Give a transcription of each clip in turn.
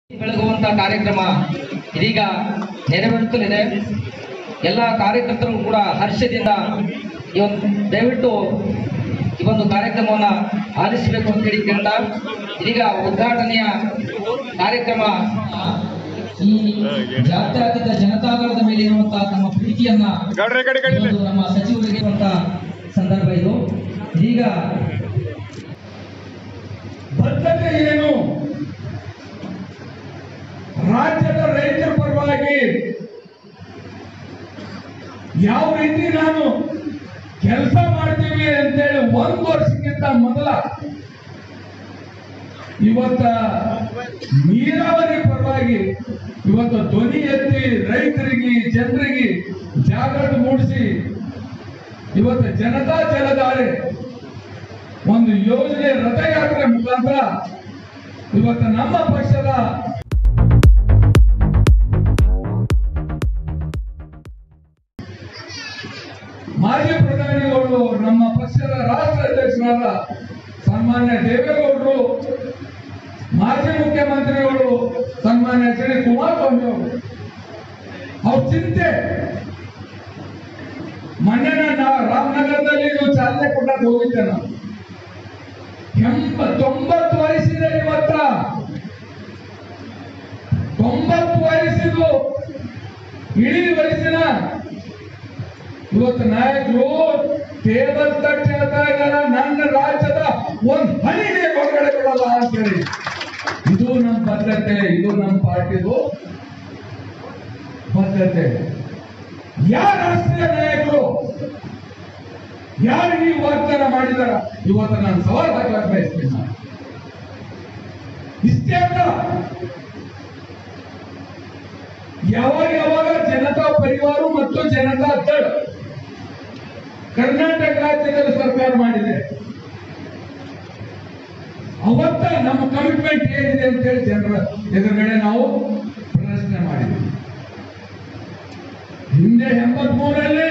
ಬೆಳಗುವಂತ ಕಾರ್ಯಕ್ರಮ ಇದೀಗ ನೆರವೇರುತ್ತಲಿದೆ ಎಲ್ಲ ಕಾರ್ಯಕರ್ತರು ಕೂಡ ಹರ್ಷದಿಂದ ಈ ಒಂದು ದಯವಿಟ್ಟು ಈ ಒಂದು ಕಾರ್ಯಕ್ರಮವನ್ನ ಆಲಿಸಬೇಕು ಅಂತ ಹೇಳಿ ಕೇಳ್ತಾ ಇದೀಗ ಉದ್ಘಾಟನೆಯ ಕಾರ್ಯಕ್ರಮ ಈ ಜಾತ್ಯತೀತ ಜನತಾದಳದ ಮೇಲೆ ಇರುವಂತಹ ತಮ್ಮ ಪ್ರೀತಿಯನ್ನ ಗೌಡ್ರೆ ಕಡೆ ಕಡೆ ಇವತ್ತು ನಮ್ಮ ಸಚಿವರಿಗೆ ಇರುವಂತಹ ಸಂದರ್ಭ ಇದು ಇದೀಗ ಬದ್ಧತೆ ಏನು ರಾಜ್ಯದ ರೈತರ ಪರವಾಗಿ ಯಾವ ರೀತಿ ನಾನು ಕೆಲಸ ಮಾಡ್ತೀವಿ ಅಂತೇಳಿ ಒಂದು ವರ್ಷಕ್ಕಿಂತ ಮೊದಲ ಇವತ್ತ ನೀರಾವರಿ ಪರವಾಗಿ ಇವತ್ತು ಧ್ವನಿ ಎತ್ತಿ ರೈತರಿಗೆ ಜನರಿಗೆ ಜಾಗೃತಿ ಮೂಡಿಸಿ ಇವತ್ತು ಜನತಾ ಜಲಧಾರೆ ಒಂದು ಯೋಜನೆ ರಥಯಾತ್ರೆ ಮುಖಾಂತರ ಇವತ್ತು ನಮ್ಮ ಪಕ್ಷದ ಮಾಜಿ ಪ್ರಧಾನಿಗಳು ನಮ್ಮ ಪಕ್ಷದ ರಾಷ್ಟ್ರ ಅಧ್ಯಕ್ಷರಾದ ಸನ್ಮಾನ್ಯ ದೇವೇಗೌಡರು ಮಾಜಿ ಮುಖ್ಯಮಂತ್ರಿಗಳು ಸನ್ಮಾನ್ಯ ಎಚ್ ಡಿ ಕುಮಾರಸ್ವಾಮಿ ಅವರು ಅವ್ರ ಚಿಂತೆ ಮೊನ್ನೆ ನಾನು ರಾಮನಗರದಲ್ಲಿ ನೀವು ಚಾಲನೆ ಕೊಟ್ಟಾಗ ಹೋಗಿದ್ದೆ ನಾನು ಎಂಬ ತೊಂಬತ್ತು ವಯಸ್ಸಿದೆ ಇವತ್ತ ತೊಂಬತ್ತು ವಯಸ್ಸಿದು ಇಡೀ ವಯಸ್ಸಿನ ಇವತ್ತು ನಾಯಕರು ಟೇಬಲ್ ತಟ್ಟಿ ಹೇಳ್ತಾ ಇದ್ದಾರೆ ನನ್ನ ರಾಜ್ಯದ ಒಂದ್ ಹನಿಗೆ ಹೊರಗಡೆ ಬಿಡಲ್ಲ ಅಂತೇಳಿ ಇದು ನಮ್ಮ ಬದ್ಧತೆ ಇದು ನಮ್ಮ ಪಾರ್ಟಿದು ಬದ್ಧತೆ ಯಾರ ರಾಷ್ಟ್ರೀಯ ನಾಯಕರು ಯಾರು ಈ ವಾಗ್ದಾನ ಮಾಡಿದಾರ ಇವತ್ತು ನಾನು ಸವಾಲ್ ಹಾಕ್ಲಕ್ಕೆ ಬಯಸ್ತೀನಿ ನಾನು ಇಷ್ಟೇ ಅಲ್ಲ ಯಾವಾಗ ಯಾವಾಗ ಜನತಾ ಪರಿವಾರ ಮತ್ತು ಜನತಾ ದಳ ಕರ್ನಾಟಕ ರಾಜ್ಯದಲ್ಲಿ ಸರ್ಕಾರ ಮಾಡಿದೆ ಅವತ್ತ ನಮ್ಮ ಕಮಿಟ್ಮೆಂಟ್ ಏನಿದೆ ಅಂತ ಹೇಳಿ ಜನರ ಎದುರುಗಡೆ ನಾವು ಪ್ರದರ್ಶನ ಮಾಡಿದ್ವಿ ಹಿಂದೆ ಎಂಬತ್ ಮೂರರಲ್ಲಿ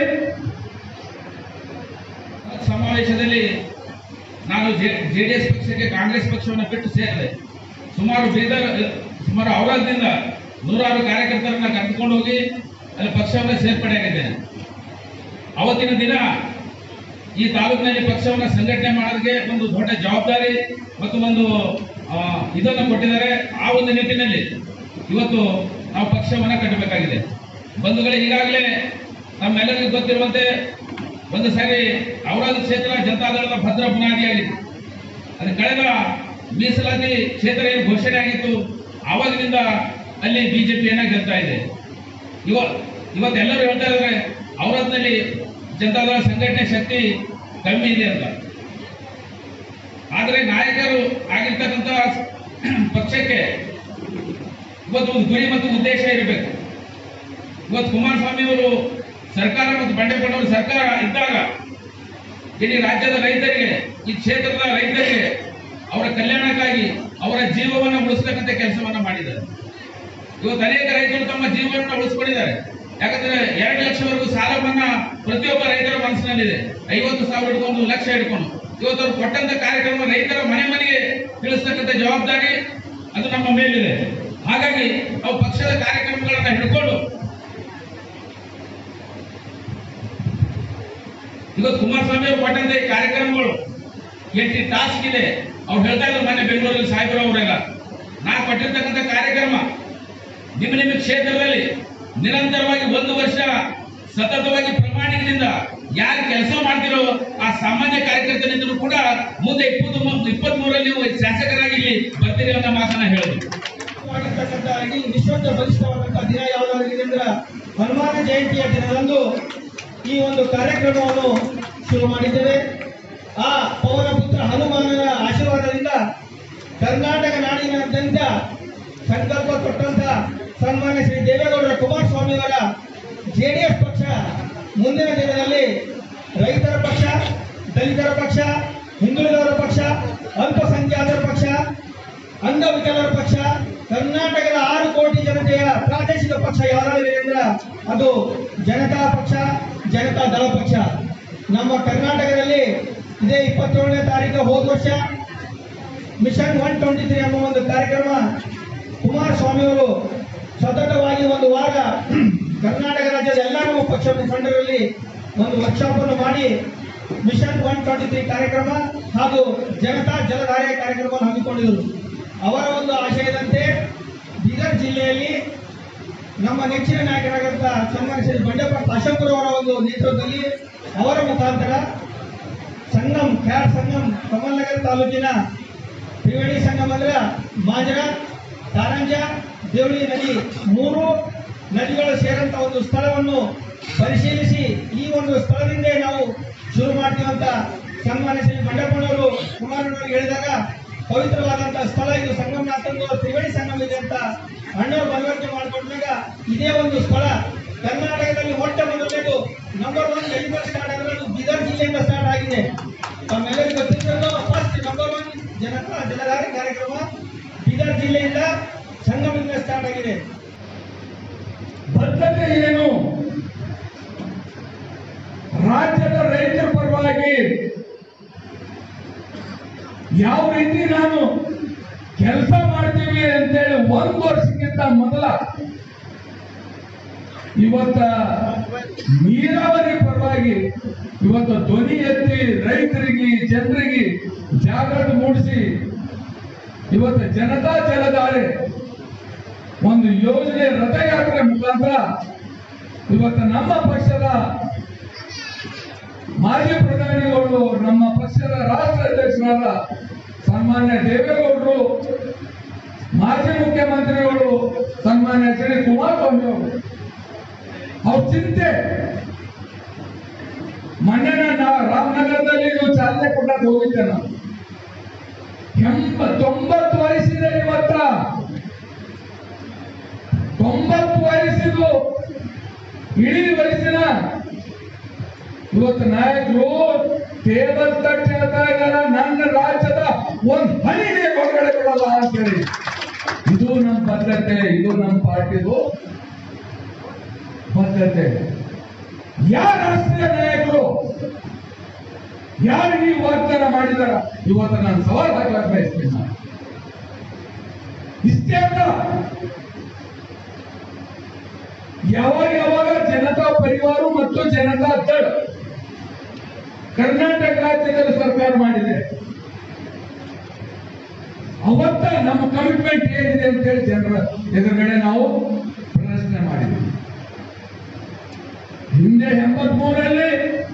ಸಮಾವೇಶದಲ್ಲಿ ನಾನು ಜೆ ಡಿ ಎಸ್ ಪಕ್ಷಕ್ಕೆ ಕಾಂಗ್ರೆಸ್ ಪಕ್ಷವನ್ನು ಬಿಟ್ಟು ಸೇರಿದೆ ಸುಮಾರು ಬೀದರ್ ಸುಮಾರು ಔರಾದ್ನಿಂದ ನೂರಾರು ಕಾರ್ಯಕರ್ತರನ್ನ ಕರೆದುಕೊಂಡು ಹೋಗಿ ಅಲ್ಲಿ ಪಕ್ಷವನ್ನು ಸೇರ್ಪಡೆಯಾಗಿದ್ದೇನೆ ಅವತ್ತಿನ ದಿನ ಈ ತಾಲೂಕಿನಲ್ಲಿ ಪಕ್ಷವನ್ನು ಸಂಘಟನೆ ಮಾಡೋದಕ್ಕೆ ಒಂದು ದೊಡ್ಡ ಜವಾಬ್ದಾರಿ ಮತ್ತು ಒಂದು ಆ, ಇದನ್ನು ಕೊಟ್ಟಿದ್ದಾರೆ ಆ ಒಂದು ನಿಟ್ಟಿನಲ್ಲಿ ಇವತ್ತು ನಾವು ಪಕ್ಷವನ್ನು ಕಟ್ಟಬೇಕಾಗಿದೆ ಬಂಧುಗಳೇ ಈಗಾಗಲೇ ನಮ್ಮೆಲ್ಲರಿಗೂ ಗೊತ್ತಿರುವಂತೆ ಒಂದು ಸಾರಿ ಔರಾದ ಕ್ಷೇತ್ರ ಜನತಾದಳದ ಭದ್ರ ಬುನಾದಿಯಾಗಿತ್ತು ಅದು ಕಳೆದ ಮೀಸಲಾತಿ ಕ್ಷೇತ್ರ ಏನು ಘೋಷಣೆ ಆಗಿತ್ತು ಆವಾಗಿನಿಂದ ಅಲ್ಲಿ ಬಿಜೆಪಿಯನ್ನ ಗೆಲ್ತಾ ಇದೆ ಇವ ಇವತ್ತೆಲ್ಲರೂ ಹೇಳ್ತಾ ಇದ್ದಾರೆ ಔರಾದ್ನಲ್ಲಿ ಜನತಾದಳ ಸಂಘಟನೆ ಶಕ್ತಿ ಕಮ್ಮಿ ಇದೆ ಅಂತ ಆದರೆ ನಾಯಕರು ಆಗಿರ್ತಕ್ಕಂಥ ಪಕ್ಷಕ್ಕೆ ಇವತ್ತು ಒಂದು ಗುರಿ ಮತ್ತು ಉದ್ದೇಶ ಇರಬೇಕು ಇವತ್ತು ಕುಮಾರಸ್ವಾಮಿ ಅವರು ಸರ್ಕಾರ ಮತ್ತು ಬಂಡೆಪ್ಪನವರು ಸರ್ಕಾರ ಇದ್ದಾಗ ಇಡೀ ರಾಜ್ಯದ ರೈತರಿಗೆ ಈ ಕ್ಷೇತ್ರದ ರೈತರಿಗೆ ಅವರ ಕಲ್ಯಾಣಕ್ಕಾಗಿ ಅವರ ಜೀವವನ್ನು ಉಳಿಸ್ತಕ್ಕಂಥ ಕೆಲಸವನ್ನ ಮಾಡಿದ್ದಾರೆ ಇವತ್ತು ಅನೇಕ ರೈತರು ತಮ್ಮ ಜೀವನವನ್ನು ಉಳಿಸ್ಕೊಂಡಿದ್ದಾರೆ ಯಾಕಂದ್ರೆ ಎರಡು ಲಕ್ಷವರೆಗೂ ಸಾಲ ಮನ್ನಾ ಪ್ರತಿಯೊಬ್ಬ ರೈತರ ಮನಸ್ಸಿನಲ್ಲಿದೆ ಐವತ್ತು ಸಾವಿರ ಹಿಡ್ಕೊಂಡು ಒಂದು ಲಕ್ಷ ಹಿಡ್ಕೊಂಡು ಇವತ್ತು ಅವ್ರು ಕೊಟ್ಟಂತ ಕಾರ್ಯಕ್ರಮ ರೈತರ ಮನೆ ಮನೆಗೆ ತಿಳಿಸ್ತಕ್ಕಂಥ ಜವಾಬ್ದಾರಿ ಅದು ನಮ್ಮ ಮೇಲಿದೆ ಹಾಗಾಗಿ ನಾವು ಪಕ್ಷದ ಕಾರ್ಯಕ್ರಮಗಳನ್ನ ಹಿಡ್ಕೊಂಡು ಇವತ್ತು ಕುಮಾರಸ್ವಾಮಿ ಅವರು ಕೊಟ್ಟಂತ ಈ ಕಾರ್ಯಕ್ರಮಗಳು ಎಷ್ಟು ಟಾಸ್ಕ್ ಇದೆ ಅವ್ರು ಹೇಳ್ತಾ ಇದ್ರು ಮೊನ್ನೆ ಬೆಂಗಳೂರಲ್ಲಿ ಸಾಹೇಬ್ರು ಅವರೆಲ್ಲ ನಾ ಕೊಟ್ಟಿರ್ತಕ್ಕಂಥ ಕಾರ್ಯಕ್ರಮ ನಿಮ್ಮ ನಿಮ್ಮ ಕ್ಷೇತ್ರದಲ್ಲಿ ನಿರಂತರವಾಗಿ ಒಂದು ವರ್ಷ ಸತತವಾಗಿ ಪ್ರಾಮಾಣಿಕದಿಂದ ಯಾರು ಕೆಲಸ ಮಾಡ್ತಿರೋ ಆ ಸಾಮಾನ್ಯ ಕಾರ್ಯಕರ್ತನಿಂದಲೂ ಕೂಡ ಮುಂದೆ ಇಪ್ಪತ್ತು ಇಪ್ಪತ್ತ್ ಮೂರರಲ್ಲಿ ನೀವು ಶಾಸಕರಾಗಿ ಇಲ್ಲಿ ಬರ್ತೀರಿ ಅನ್ನೋ ಮಾತನ್ನ ಹೇಳೋದು ಮಾಡಿರ್ತಕ್ಕಂಥ ಇಡೀ ವಿಶ್ವದ ಬಲಿಷ್ಠವಾದಂತಹ ದಿನ ಯಾವುದಾಗಿದೆ ಅಂದ್ರೆ ಹನುಮಾನ ಜಯಂತಿಯ ದಿನದಂದು ಈ ಒಂದು ಕಾರ್ಯಕ್ರಮವನ್ನು ಶುರು ಮಾಡಿದ್ದೇವೆ ಆ ಪವನ ಪುತ್ರ ಹನುಮಾನನ ಆಶೀರ್ವಾದದಿಂದ ಕರ್ನಾಟಕ ನಾಡಿನಾದ್ಯಂತ ಸಂಕಲ್ಪ ಕೊಟ್ಟಂತ ಸನ್ಮಾನ್ಯ ಶ್ರೀ ದೇವೇಗೌಡರ ಕುಮಾರಸ್ವಾಮಿಯವರ ಜೆ ಡಿ ಎಸ್ ಪಕ್ಷ ಮುಂದಿನ ದಿನದಲ್ಲಿ ರೈತರ ಪಕ್ಷ ದಲಿತರ ಪಕ್ಷ ಹಿಂದುಳಿದವರ ಪಕ್ಷ ಅಲ್ಪಸಂಖ್ಯಾತರ ಪಕ್ಷ ಅಂಗವಿಕಲರ ಪಕ್ಷ ಕರ್ನಾಟಕದ ಆರು ಕೋಟಿ ಜನತೆಯ ಪ್ರಾದೇಶಿಕ ಪಕ್ಷ ಯಾವ್ದಾದ್ರು ಅಂದ್ರೆ ಅದು ಜನತಾ ಪಕ್ಷ ಜನತಾ ದಳ ಪಕ್ಷ ನಮ್ಮ ಕರ್ನಾಟಕದಲ್ಲಿ ಇದೇ ಇಪ್ಪತ್ತೇಳನೇ ತಾರೀಕು ಹೋದ ವರ್ಷ ಮಿಷನ್ ಒನ್ ಟ್ವೆಂಟಿ ತ್ರೀ ಎಂಬ ಒಂದು ಕಾರ್ಯಕ್ರಮ ಕುಮಾರಸ್ವಾಮಿಯವರು ಸತತವಾಗಿ ಒಂದು ವಾರ ಕರ್ನಾಟಕ ರಾಜ್ಯದ ಎಲ್ಲ ನಮ್ಮ ಪಕ್ಷ ಮುಖಂಡರಲ್ಲಿ ಒಂದು ವರ್ಕ್ಶಾಪ್ ಅನ್ನು ಮಾಡಿ ಮಿಷನ್ ಒನ್ ಟ್ವೆಂಟಿ ತ್ರೀ ಕಾರ್ಯಕ್ರಮ ಹಾಗೂ ಜನತಾ ಜಲಧಾರೆ ಕಾರ್ಯಕ್ರಮವನ್ನು ಹಮ್ಮಿಕೊಂಡಿದ್ದರು ಅವರ ಒಂದು ಆಶಯದಂತೆ ಬೀದರ್ ಜಿಲ್ಲೆಯಲ್ಲಿ ನಮ್ಮ ನೆಚ್ಚಿನ ನಾಯಕರಾದಂಥ ಸನ್ಮಾನ್ಯ ಶ್ರೀ ಬಂಡೆಪ್ಪ ಕಾಶಂಪುರ ಅವರ ಒಂದು ನೇತೃತ್ವದಲ್ಲಿ ಅವರ ಮುಖಾಂತರ ಸಂಗಮ್ ಕ್ಯಾರ್ ಸಂಗಮ್ ಕಮಲ್ನಗರ ತಾಲೂಕಿನ ತ್ರಿವೇಣಿ ಸಂಗಮ ಅಂದ್ರೆ ಮಾಜರ ಕಾರಂಜ ದೇವಳಿ ನದಿ ಮೂರು ನದಿಗಳು ಸೇರಂತ ಒಂದು ಸ್ಥಳವನ್ನು ಪರಿಶೀಲಿಸಿ ಈ ಒಂದು ಸ್ಥಳದಿಂದ ನಾವು ಶುರು ಮಾಡ್ತೀವಿ ಅಂತ ಸನ್ಮಾನ್ಯ ಶ್ರೀ ಬಂಡಪ್ಪನವರು ಕುಮಾರಣ್ಣವರು ಹೇಳಿದಾಗ ಪವಿತ್ರವಾದಂತಹ ಸ್ಥಳ ಇದು ಸಂಗಮನಾಥಂದು ತ್ರಿವೇಣಿ ಸಂಗಮ ಇದೆ ಅಂತ ಅಣ್ಣವರು ಮನವರಿಕೆ ಮಾಡಿಕೊಂಡಾಗ ಇದೇ ಒಂದು ಸ್ಥಳ ಕರ್ನಾಟಕದಲ್ಲಿ ಮೊಟ್ಟ ಮೊದಲನೇದು ನಂಬರ್ ಒನ್ ಎಲಿಬಲ್ ಸ್ಟಾರ್ಟ್ ಆಗಿರೋದು ಬೀದರ್ ಜಿಲ್ಲೆಯಿಂದ ಸ್ಟಾರ್ಟ್ ಆಗಿದೆ ತಮ್ಮೆಲ್ಲರಿಗೂ ಗೊತ್ತಿದ್ದದ್ದು first number one Janata Jaladhare ಕಾರ್ಯಕ್ರಮ ಬೀದರ್ ಜಿಲ್ಲೆಯಿಂದ ಸಂಗಮದಿಂದ ಸ್ಟಾರ್ಟ್ ಆಗಿದೆ ಬದ್ಧತೆ ಏನು ರಾಜ್ಯದ ರೈತರ ಪರವಾಗಿ ಯಾವ ರೀತಿ ನಾನು ಕೆಲಸ ಮಾಡ್ತೀವಿ ಅಂತೇಳಿ ಒಂದು ವರ್ಷಕ್ಕಿಂತ ಮೊದಲ ಇವತ್ತ ನೀರಾವರಿ ಪರವಾಗಿ ಇವತ್ತು ಧ್ವನಿ ಎತ್ತಿ ರೈತರಿಗೆ ಜನರಿಗೆ ಜಾಗೃತಿ ಮೂಡಿಸಿ ಇವತ್ತು ಜನತಾ ಜಲಧಾರೆ ಒಂದು ಯೋಜನೆ ರಥಯಾತ್ರೆ ಮುಖಾಂತರ ಇವತ್ತು ನಮ್ಮ ಪಕ್ಷದ ಮಾಜಿ ಪ್ರಧಾನಿಗಳು ನಮ್ಮ ಪಕ್ಷದ ರಾಷ್ಟ್ರ ಅಧ್ಯಕ್ಷರಾದ ಸನ್ಮಾನ್ಯ ದೇವೇಗೌಡರು ಮಾಜಿ ಮುಖ್ಯಮಂತ್ರಿಗಳು ಸನ್ಮಾನ್ಯ ಶ್ರೀ ಕುಮಾರಸ್ವಾಮಿ ಅವರು ಅವ್ರ ಚಿಂತೆ ಮೊನ್ನೆ ನಾ ರಾಮನಗರದಲ್ಲಿ ನೀವು ಚಾಲನೆ ಕೊಟ್ಟಾಗ ಹೋಗಿದ್ದೆ ನಾನು ಎಂಬ ತೊಂಬತ್ತು ವಯಸ್ಸಿದೆ ಇವತ್ತ ತೊಂಬತ್ತು ವಯಸ್ಸಿದು ಇಳಿ ವಯಸ್ಸಿನ ಇವತ್ತು ನಾಯಕರು ಟೇಬಲ್ ತಟ್ಟಿ ಹೇಳ್ತಾ ಇದ್ದಾರೆ ನನ್ನ ರಾಜ್ಯದ ಒಂದ್ ಹನಿಗೆ ಹೊರಗಡೆ ಕೊಡಲ್ಲ ಅಂತೇಳಿ ಇದು ನಮ್ಮ ಬದ್ಧತೆ ಇದು ನಮ್ಮ ಪಾರ್ಟಿದು ಬದ್ಧತೆ ಯಾರ ರಾಷ್ಟ್ರೀಯ ನಾಯಕರು ಯಾರು ಈ ವಾಗ್ದಾನ ಮಾಡಿದಾರ ಇವತ್ತು ನಾನು ಸವಾಲ್ ಹಾಕ್ಲಾಕ ಬಯಸ್ತೀನಿ ನಾನು. ಇಷ್ಟೇ ಅಲ್ಲ ಯಾವಾಗ ಯಾವಾಗ ಜನತಾ ಪರಿವಾರ ಮತ್ತು ಜನತಾ ದಳ ಕರ್ನಾಟಕ ರಾಜ್ಯದಲ್ಲಿ ಸರ್ಕಾರ ಮಾಡಿದೆ ಅವತ್ತ ನಮ್ಮ ಕಮಿಟ್ಮೆಂಟ್ ಏನಿದೆ ಅಂತೇಳಿ ಜನರ ಎದುರುಗಡೆ ನಾವು ಪ್ರದರ್ಶನ ಮಾಡಿದ್ವಿ ಹಿಂದೆ ಎಂಬತ್ ಮೂರರಲ್ಲಿ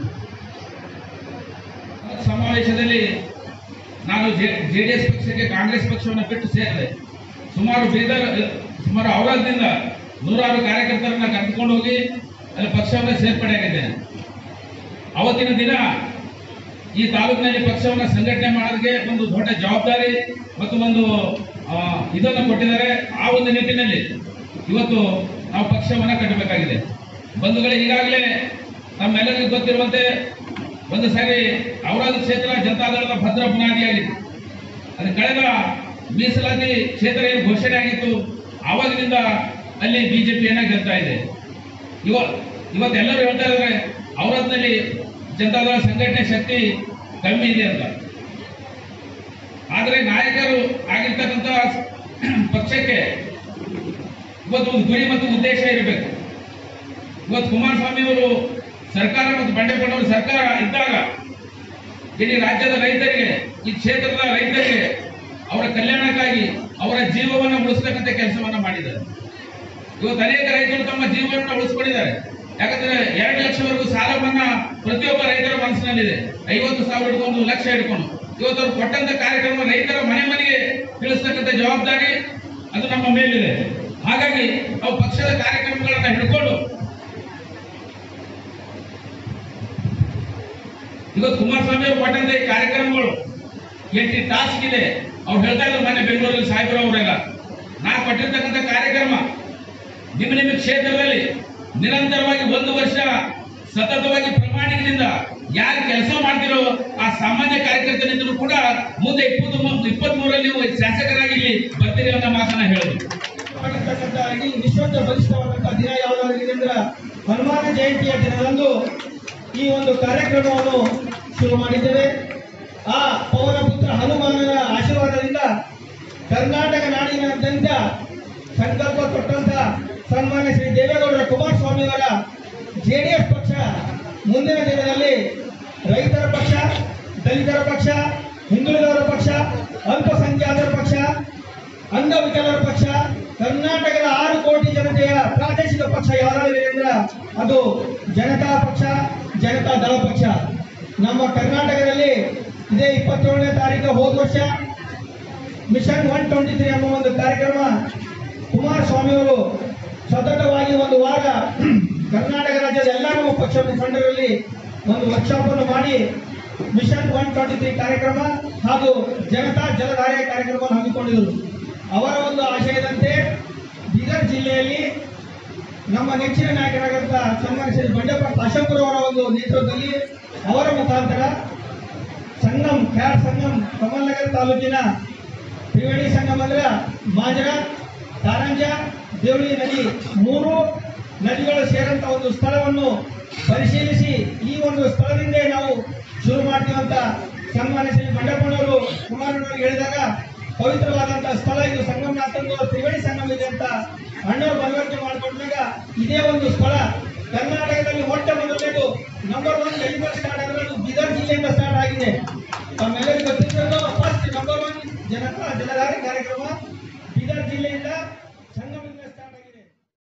ಸಮಾವೇಶದಲ್ಲಿ ನಾನು ಜೆಡಿಎಸ್ ಪಕ್ಷಕ್ಕೆ ಕಾಂಗ್ರೆಸ್ ಪಕ್ಷವನ್ನು ಬಿಟ್ಟು ಸೇರಿದೆ ಸುಮಾರು ಬೀದರ್ ಸುಮಾರು ಔರಾದ್ದಿಂದ ನೂರಾರು ಕಾರ್ಯಕರ್ತರನ್ನ ಕರೆದುಕೊಂಡು ಹೋಗಿ ಅಲ್ಲಿ ಪಕ್ಷವನ್ನು ಸೇರ್ಪಡೆಯಾಗಿದ್ದೇನೆ ಅವತ್ತಿನ ದಿನ ಈ ತಾಲೂಕಿನಲ್ಲಿ ಪಕ್ಷವನ್ನು ಸಂಘಟನೆ ಮಾಡೋದಕ್ಕೆ ಒಂದು ದೊಡ್ಡ ಜವಾಬ್ದಾರಿ ಮತ್ತು ಒಂದು ಆ, ಇದನ್ನು ಕೊಟ್ಟಿದ್ದಾರೆ ಆ ಒಂದು ನಿಟ್ಟಿನಲ್ಲಿ ಇವತ್ತು ನಾವು ಪಕ್ಷವನ್ನು ಕಟ್ಟಬೇಕಾಗಿದೆ ಬಂಧುಗಳೇ ಈಗಾಗಲೇ ನಮ್ಮೆಲ್ಲರಿಗೂ ಗೊತ್ತಿರುವಂತೆ ಒಂದು ಸಾರಿ ಔರಾದ ಕ್ಷೇತ್ರ ಜನತಾದಳದ ಭದ್ರ ಬುನಾದಿಯಾಗಿತ್ತು ಅದು ಕಳೆದ ಮೀಸಲಾತಿ ಕ್ಷೇತ್ರ ಏನು ಘೋಷಣೆ ಆಗಿತ್ತು ಆವಾಗಿನಿಂದ ಅಲ್ಲಿ ಬಿಜೆಪಿಯನ್ನ ಗೆಲ್ತಾ ಇದೆ ಇವ ಇವತ್ತೆಲ್ಲರೂ ಹೇಳ್ತಾ ಇದ್ದಾರೆ ಔರಾದ್ನಲ್ಲಿ ಜನತಾದಳ ಸಂಘಟನೆ ಶಕ್ತಿ ಕಮ್ಮಿ ಇದೆ ಅಂತ ಆದರೆ ನಾಯಕರು ಆಗಿರ್ತಕ್ಕಂಥ ಪಕ್ಷಕ್ಕೆ ಇವತ್ತು ಒಂದು ಗುರಿ ಮತ್ತು ಉದ್ದೇಶ ಇರಬೇಕು ಇವತ್ತು ಕುಮಾರಸ್ವಾಮಿ ಅವರು ಸರ್ಕಾರ ಮತ್ತು ಬಂಡೆಪ್ಪನವರು ಸರ್ಕಾರ ಇದ್ದಾಗ ಇಡೀ ರಾಜ್ಯದ ರೈತರಿಗೆ ಈ ಕ್ಷೇತ್ರದ ರೈತರಿಗೆ ಅವರ ಕಲ್ಯಾಣಕ್ಕಾಗಿ ಅವರ ಜೀವವನ್ನು ಉಳಿಸ್ತಕ್ಕಂಥ ಕೆಲಸವನ್ನ ಮಾಡಿದ್ದಾರೆ ಇವತ್ತು ಅನೇಕ ರೈತರು ತಮ್ಮ ಜೀವನವನ್ನು ಉಳಿಸ್ಕೊಂಡಿದ್ದಾರೆ ಯಾಕಂದ್ರೆ ಎರಡು ಲಕ್ಷವರೆಗೂ ಸಾಲ ಮನ್ನಾ ಪ್ರತಿಯೊಬ್ಬ ರೈತರ ಮನಸ್ಸಿನಲ್ಲಿದೆ ಐವತ್ತು ಸಾವಿರ ಹಿಡ್ಕೊಂಡು ಲಕ್ಷ ಹಿಡ್ಕೊಂಡು ಇವತ್ತು ಅವ್ರು ಕೊಟ್ಟಂತ ಕಾರ್ಯಕ್ರಮ ರೈತರ ಮನೆ ಮನೆಗೆ ತಿಳಿಸ್ತಕ್ಕಂಥ ಜವಾಬ್ದಾರಿ ಅದು ನಮ್ಮ ಮೇಲಿದೆ ಹಾಗಾಗಿ ನಾವು ಪಕ್ಷದ ಕಾರ್ಯಕ್ರಮಗಳನ್ನ ಹಿಡ್ಕೊಂಡು ಇವತ್ತು ಕುಮಾರಸ್ವಾಮಿ ಅವರು ಕೊಟ್ಟಂತ ಈ ಕಾರ್ಯಕ್ರಮಗಳು ಎಂಟು ಟಾಸ್ಕ್ ಇದೆ ಅವ್ರು ಹೇಳ್ತಾ ಇದ್ರು ಮೊನ್ನೆ ಬೆಂಗಳೂರಲ್ಲಿ ಸಾಹೇಬ್ರು ಅವರೆಲ್ಲ ನಾ ಕೊಟ್ಟಿರ್ತಕ್ಕಂಥ ಕಾರ್ಯಕ್ರಮ ನಿಮ್ಮ ನಿಮ್ಮ ಕ್ಷೇತ್ರದಲ್ಲಿ ನಿರಂತರವಾಗಿ ಒಂದು ವರ್ಷ ಸತತವಾಗಿ ಪ್ರಾಮಾಣಿಕದಿಂದ ಯಾರು ಕೆಲಸ ಮಾಡ್ತಿರೋ ಆ ಸಾಮಾನ್ಯ ಕಾರ್ಯಕರ್ತನಿಂದಲೂ ಕೂಡ ಮುಂದೆ ಇಪ್ಪತ್ತು ಇಪ್ಪತ್ತ್ ಮೂರರಲ್ಲಿ ನೀವು ಶಾಸಕರಾಗಿ ಇಲ್ಲಿ ಬರ್ತೀರಿ ಅನ್ನೋ ಮಾತನ್ನ ಹೇಳೋದು ಮಾಡಿರ್ತಕ್ಕಂಥ ಇಡೀ ವಿಶ್ವದ ಬಲಿಷ್ಠವಾದಂತಹ ದಿನ ಯಾವುದಾಗಿದೆ ಅಂದ್ರೆ ಹನುಮಾನ ಜಯಂತಿಯ ದಿನದಂದು ಈ ಒಂದು ಕಾರ್ಯಕ್ರಮವನ್ನು ಶುರು ಮಾಡಿದ್ದೇವೆ ಆ ಪವನ ಪುತ್ರ ಹನುಮಾನನ ಆಶೀರ್ವಾದದಿಂದ ಕರ್ನಾಟಕ ನಾಡಿನಾದ್ಯಂತ ಸಂಕಲ್ಪ ಕೊಟ್ಟಂತ ಸನ್ಮಾನ್ಯ ಶ್ರೀ ದೇವೇಗೌಡರ ಕುಮಾರಸ್ವಾಮಿ ಅವರ ಜೆಡಿಎಸ್ ಪಕ್ಷ ಮುಂದಿನ ದಿನದಲ್ಲಿ ರೈತರ ಪಕ್ಷ ದಲಿತರ ಪಕ್ಷ ಹಿಂದುಳಿದವರ ಪಕ್ಷ ಅಲ್ಪಸಂಖ್ಯಾತರ ಪಕ್ಷ ಅಂಗವಿಕಲರ ಪಕ್ಷ ಕರ್ನಾಟಕದ ಆರು ಕೋಟಿ ಜನತೆಯ ಪ್ರಾದೇಶಿಕ ಪಕ್ಷ ಯಾವ್ದಾದ್ರು ಅಂದ್ರೆ ಅದು ಜನತಾ ಪಕ್ಷ ಜನತಾ ದಳ ಪಕ್ಷ ನಮ್ಮ ಕರ್ನಾಟಕದಲ್ಲಿ ಇದೇ ಇಪ್ಪತ್ತೇಳನೇ ತಾರೀಕು ಹೋದ ವರ್ಷ ಮಿಷನ್ ಒನ್ ಟ್ವೆಂಟಿ ತ್ರೀ ಎಂಬ ಒಂದು ಕಾರ್ಯಕ್ರಮ ಕುಮಾರಸ್ವಾಮಿ ಅವರು ಸತತವಾಗಿ ಒಂದು ವಾರ ಕರ್ನಾಟಕ ರಾಜ್ಯದ ಎಲ್ಲ ನಮ್ಮ ಪಕ್ಷ ಮುಖಂಡರಲ್ಲಿ ಒಂದು ವರ್ಕ್ಶಾಪ್ ಅನ್ನು ಮಾಡಿ ಮಿಷನ್ ಒನ್ ಟ್ವೆಂಟಿ ತ್ರೀ ಕಾರ್ಯಕ್ರಮ ಹಾಗೂ ಜನತಾ ಜಲಧಾರೆ ಕಾರ್ಯಕ್ರಮವನ್ನು ಹಮ್ಮಿಕೊಂಡಿದ್ದರು ಅವರ ಒಂದು ಆಶಯದಂತೆ ಬೀದರ್ ಜಿಲ್ಲೆಯಲ್ಲಿ ನಮ್ಮ ನೆಚ್ಚಿನ ನಾಯಕರಾದಂಥ ಸನ್ಮಾನ್ಯ ಶ್ರೀ ಬಂಡೆಪ್ಪ ಅಶೋಕರ್ ಅವರ ಒಂದು ನೇತೃತ್ವದಲ್ಲಿ ಅವರ ಮುಖಾಂತರ ಸಂಗಮ್ ಕ್ಯಾಟ್ ಸಂಗಮ್ ಕಮಲ್ನಗರ ತಾಲೂಕಿನ ತ್ರಿವೇಣಿ ಸಂಗಮ ಅಂದ್ರೆ ಮಾಜರ ಕಾರಂಜ ದೇವಳಿ ನದಿ ಮೂರು ನದಿಗಳು ಸೇರಂತ ಒಂದು ಸ್ಥಳವನ್ನು ಪರಿಶೀಲಿಸಿ ಈ ಒಂದು ಸ್ಥಳದಿಂದ ನಾವು ಶುರು ಮಾಡ್ತೀವಿ ಅಂತ ಸನ್ಮಾನ್ಯ ಶ್ರೀ ಬಂಡಪ್ಪನವರು ಕುಮಾರನವರು ಹೇಳಿದಾಗ ಪವಿತ್ರವಾದಂತಹ ಸ್ಥಳ ಇದು ಸಂಗಮನಾಥಂದು ತ್ರಿವೇಣಿ ಸಂಗಮ ಇದೆ ಅಂತ ಅಣ್ಣವರು ಮನವರಿಕೆ ಮಾಡಿಕೊಂಡಾಗ ಇದೇ ಒಂದು ಸ್ಥಳ ಕರ್ನಾಟಕದಲ್ಲಿ ಮೊಟ್ಟ ಮೊದಲನೇದು ನಂಬರ್ ಒನ್ ಎಲಿಫೆಂಟ್ ಸ್ಟಾರ್ಟ್ ಆಗಿರೋದು ಅದು ಬೀದರ್ ಜಿಲ್ಲೆಯಿಂದ ಸ್ಟಾರ್ಟ್ ಆಗಿದೆ ತಮ್ಮೆಲ್ಲರಿಗೂ ಗೊತ್ತಿರೋದು first number one Janata Jaladhare ಕಾರ್ಯಕ್ರಮ ಬೀದರ್ ಜಿಲ್ಲೆಯಿಂದ